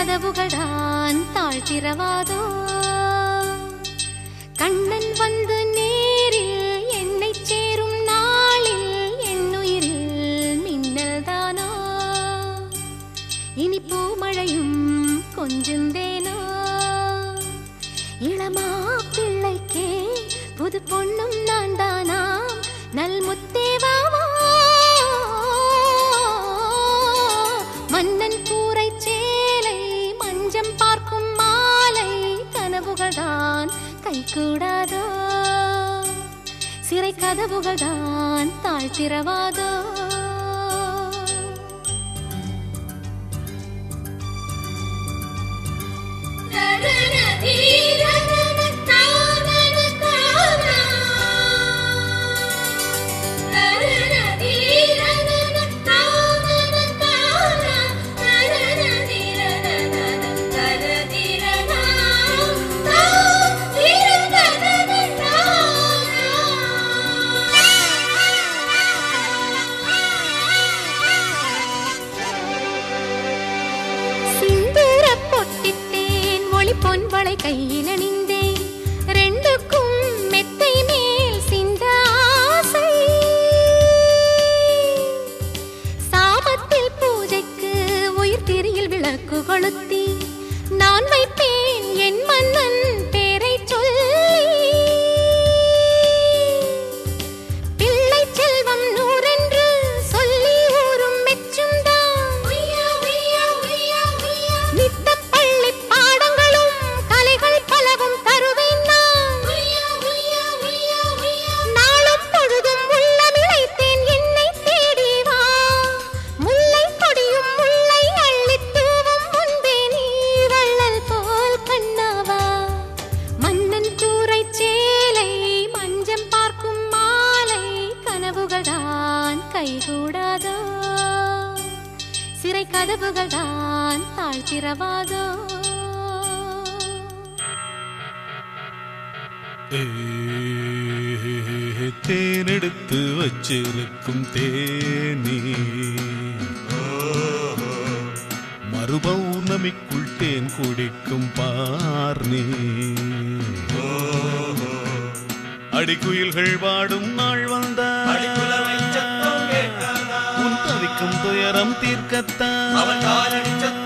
கதவுகள்தான் தாழ்த்திரவாதோ கண்ணன் வந்து நேரில் என்னை சேரும் நாளில் என்னுயிரில் மின்னல் தானோ இனி பூமழையும் கொஞ்சுந்தேனோ இளமா பிள்ளைக்கே புது பொண்ணும் நான் தானா நல் முத்தேவாவா மன்னன் கூரை சேலை மஞ்சம் பார்க்கும் மாலை கனவுகள் தான் கைகூடாதோ சிறை கதவுகள் தான் தாழ்த்திரவாதோ சிந்தூர பொட்டித்தேன் மொழி பொன்வளை கையில் அணிந்தேன் ரெண்டுக்கும் மெத்தை மேல் சிந்த ஆசை சாபத்தில் பூஜைக்கு உயிர் திரியில் விளக்கு கொளுத்தி நான் வைப்பேன் என் மன்னன் பேரை சொல்லி பிள்ளை செல்வம் நூறென்று சொல்லி ஊரும் மெச்சும் நித்த பள்ளி பாடங்களும் கலைகள் பலவும் தருவேன் நான் நாளும் பொழுதும் உள்ளமிழைத்தேன் என்னை தேடி வா முல்லை கொடியும் முல்லை அள்ளித் தூவும் முன்பே நீ வள்ளல் போல் கண்ணாவா மன்னன் கூரை சேலை மஞ்சம் பார்க்கும் மாலை கனவுகள் தான் கைகூடாதோ சிறை கதவுகள் தான் தாழ்த்திரவாதோ ஏ, தேனெடுத்து வச்சிருக்கும் தேனி மறுபௌர்ணமிக்குள் தேன் குடிக்கும் பார்னி அடிக்குயில்கள் வாடும் நாள் வந்த உன் தவிக்கும் துயரம் தீர்க்கத்தான்